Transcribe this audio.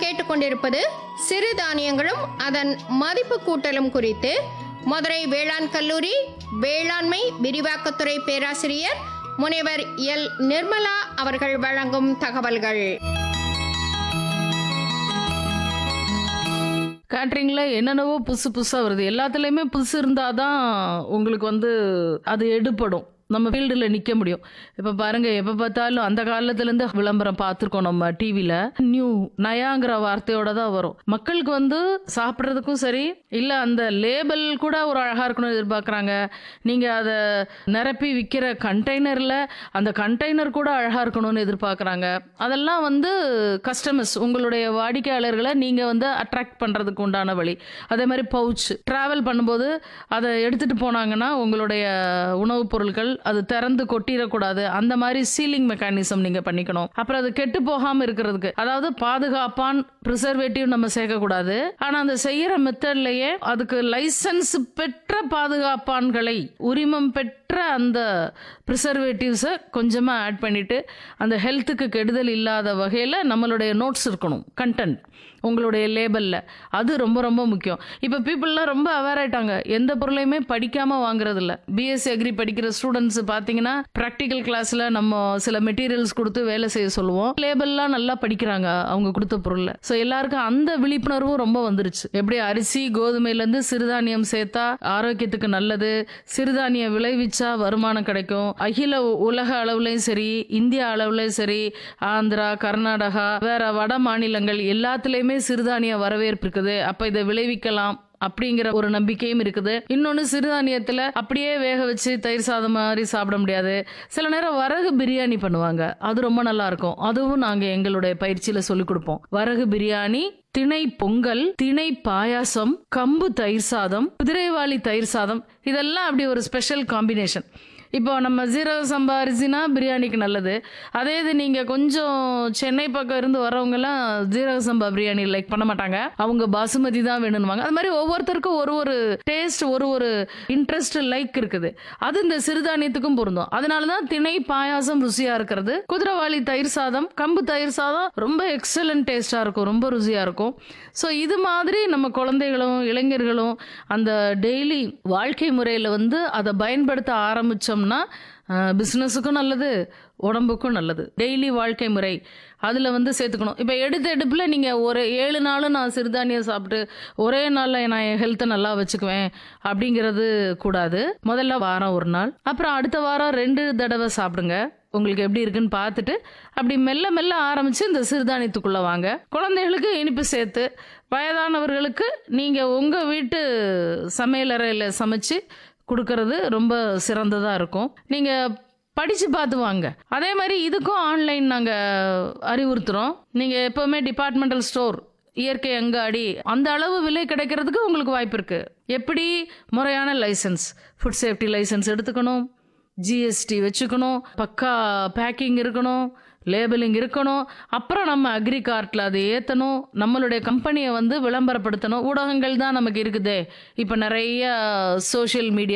கேட்டுக்கொண்டிருப்பது சிறுதானியங்களும் அதன் மதிப்பு கூட்டலும் குறித்து மதுரை வேளாண் கல்லூரி வேளாண்மை விரிவாக்கத்துறை பேராசிரியர் முனைவர் எல் நிர்மலா அவர்கள் வழங்கும் தகவல்கள் கேட்ரிங்ல என்னென்னவோ புதுசு புதுசாக வருது எல்லாத்துலேயுமே புதுசு இருந்தால் தான் உங்களுக்கு வந்து அது எடுபடும் நம்ம ஃபீல்டில் நிற்க முடியும் இப்போ பாருங்கள் எப்போ பார்த்தாலும் அந்த காலத்துலேருந்து விளம்பரம் பார்த்துருக்கோம் நம்ம டிவியில் நியூ நயாங்கிற வார்த்தையோட தான் வரும் மக்களுக்கு வந்து சாப்பிட்றதுக்கும் சரி இல்லை அந்த லேபிள் கூட ஒரு அழகாக இருக்கணும்னு எதிர்பார்க்குறாங்க நீங்கள் அதை நிரப்பி விற்கிற கண்டெய்னரில் அந்த கண்டெய்னர் கூட அழகாக இருக்கணும்னு எதிர்பார்க்குறாங்க அதெல்லாம் வந்து கஸ்டமர்ஸ் உங்களுடைய வாடிக்கையாளர்களை நீங்கள் வந்து அட்ராக்ட் பண்ணுறதுக்கு உண்டான வழி அதே மாதிரி பவுச் ட்ராவல் பண்ணும்போது அதை எடுத்துகிட்டு போனாங்கன்னா உங்களுடைய உணவுப் பொருட்கள் அது திறந்து கொட்டிடக்கூடாது அந்த மாதிரி சீலிங் மெக்கானிசம் நீங்கள் பண்ணிக்கணும் அப்புறம் அது கெட்டு போகாமல் இருக்கிறதுக்கு அதாவது பாதுகாப்பான் ப்ரிசர்வேட்டிவ் நம்ம சேர்க்கக்கூடாது ஆனால் அந்த செய்கிற மெத்தட்லேயே அதுக்கு லைசன்ஸ் பெற்ற பாதுகாப்பான்களை உரிமம் பெற்ற அந்த ப்ரிசர்வேட்டிவ்ஸை கொஞ்சமாக ஆட் பண்ணிவிட்டு அந்த ஹெல்த்துக்கு கெடுதல் இல்லாத வகையில் நம்மளுடைய நோட்ஸ் இருக்கணும் கண்டென்ட் உங்களுடைய லேபலில் அது ரொம்ப ரொம்ப முக்கியம் இப்போ பீப்புளெலாம் ரொம்ப அவேர் ஆயிட்டாங்க எந்த பொருளையுமே படிக்காமல் வாங்குறதில்ல பிஎஸ்சி அக்ரி படிக்கிற ஸ்டூடெண்ட்ஸ் பார்த்தீங்கன்னா ப்ராக்டிக்கல் கிளாஸில் நம்ம சில மெட்டீரியல்ஸ் கொடுத்து வேலை செய்ய சொல்லுவோம் லேபல்லாம் நல்லா படிக்கிறாங்க அவங்க கொடுத்த பொருளில் ஸோ எல்லாருக்கும் அந்த விழிப்புணர்வும் ரொம்ப வந்துருச்சு எப்படி அரிசி கோதுமையிலேருந்து சிறுதானியம் சேர்த்தா ஆரோக்கியத்துக்கு நல்லது சிறுதானியம் விளைவிச்சா வருமானம் கிடைக்கும் அகில உ- உலக அளவுலையும் சரி இந்திய அளவுலையும் சரி ஆந்திரா கர்நாடகா வேற வட மாநிலங்கள் எல்லாத்துலேயுமே சிறுதானிய வரவேற்பு இருக்குது அப்போ இதை விளைவிக்கலாம் அப்படிங்கிற ஒரு நம்பிக்கையும் இருக்குது இன்னொன்று சிறுதானியத்தில் அப்படியே வேக வச்சு தயிர் சாதம் மாதிரி சாப்பிட முடியாது சில நேரம் வரகு பிரியாணி பண்ணுவாங்க அது ரொம்ப நல்லா இருக்கும் அதுவும் நாங்கள் எங்களுடைய பயிற்சியில் சொல்லிக் கொடுப்போம் வரகு பிரியாணி திணை பொங்கல் திணை பாயாசம் கம்பு தயிர் சாதம் குதிரைவாளி தயிர் சாதம் இதெல்லாம் அப்படி ஒரு ஸ்பெஷல் காம்பினேஷன் இப்போ நம்ம ஜீரக சம்பா அரிசினா பிரியாணிக்கு நல்லது அதே இது நீங்கள் கொஞ்சம் சென்னை பக்கம் இருந்து வரவங்கலாம் ஜீரக சம்பா பிரியாணி லைக் பண்ண மாட்டாங்க அவங்க பாசுமதி தான் வேணும்வாங்க அது மாதிரி ஒவ்வொருத்தருக்கும் ஒரு ஒரு டேஸ்ட் ஒரு ஒரு இன்ட்ரெஸ்ட் லைக் இருக்குது அது இந்த சிறுதானியத்துக்கும் பொருந்தும் அதனால தான் திணை பாயாசம் ருசியாக இருக்கிறது குதிரைவாளி தயிர் சாதம் கம்பு தயிர் சாதம் ரொம்ப எக்ஸலண்ட் டேஸ்ட்டாக இருக்கும் ரொம்ப ருசியாக இருக்கும் ஸோ இது மாதிரி நம்ம குழந்தைகளும் இளைஞர்களும் அந்த டெய்லி வாழ்க்கை முறையில் வந்து அதை பயன்படுத்த ஆரம்பித்தோம்னா பிஸ்னஸுக்கும் நல்லது உடம்புக்கும் நல்லது டெய்லி வாழ்க்கை முறை அதில் வந்து சேர்த்துக்கணும் இப்போ எடுத்த எடுப்பில் நீங்கள் ஒரு ஏழு நாளும் நான் சிறுதானியம் சாப்பிட்டு ஒரே நாளில் நான் என் ஹெல்த்தை நல்லா வச்சுக்குவேன் அப்படிங்கிறது கூடாது முதல்ல வாரம் ஒரு நாள் அப்புறம் அடுத்த வாரம் ரெண்டு தடவை சாப்பிடுங்க உங்களுக்கு எப்படி இருக்குன்னு பார்த்துட்டு அப்படி மெல்ல மெல்ல ஆரம்பித்து இந்த சிறுதானியத்துக்குள்ளே வாங்க குழந்தைகளுக்கு இனிப்பு சேர்த்து வயதானவர்களுக்கு நீங்கள் உங்கள் வீட்டு சமையலறையில் சமைச்சு கொடுக்கறது ரொம்ப சிறந்ததாக இருக்கும் நீங்கள் படித்து பார்த்து வாங்க அதே மாதிரி இதுக்கும் ஆன்லைன் நாங்கள் அறிவுறுத்துகிறோம் நீங்கள் எப்போவுமே டிபார்ட்மெண்டல் ஸ்டோர் இயற்கை அங்காடி அந்த அளவு விலை கிடைக்கிறதுக்கு உங்களுக்கு வாய்ப்பு இருக்குது எப்படி முறையான லைசன்ஸ் ஃபுட் சேஃப்டி லைசன்ஸ் எடுத்துக்கணும் ஜிஎஸ்டி வச்சுக்கணும் பக்கா பேக்கிங் இருக்கணும் லேபிளிங் இருக்கணும் அப்புறம் நம்ம அக்ரி கார்ட்டில் அதை ஏற்றணும் நம்மளுடைய கம்பெனியை வந்து விளம்பரப்படுத்தணும் ஊடகங்கள் தான் நமக்கு இருக்குதே இப்போ நிறைய சோஷியல் மீடியா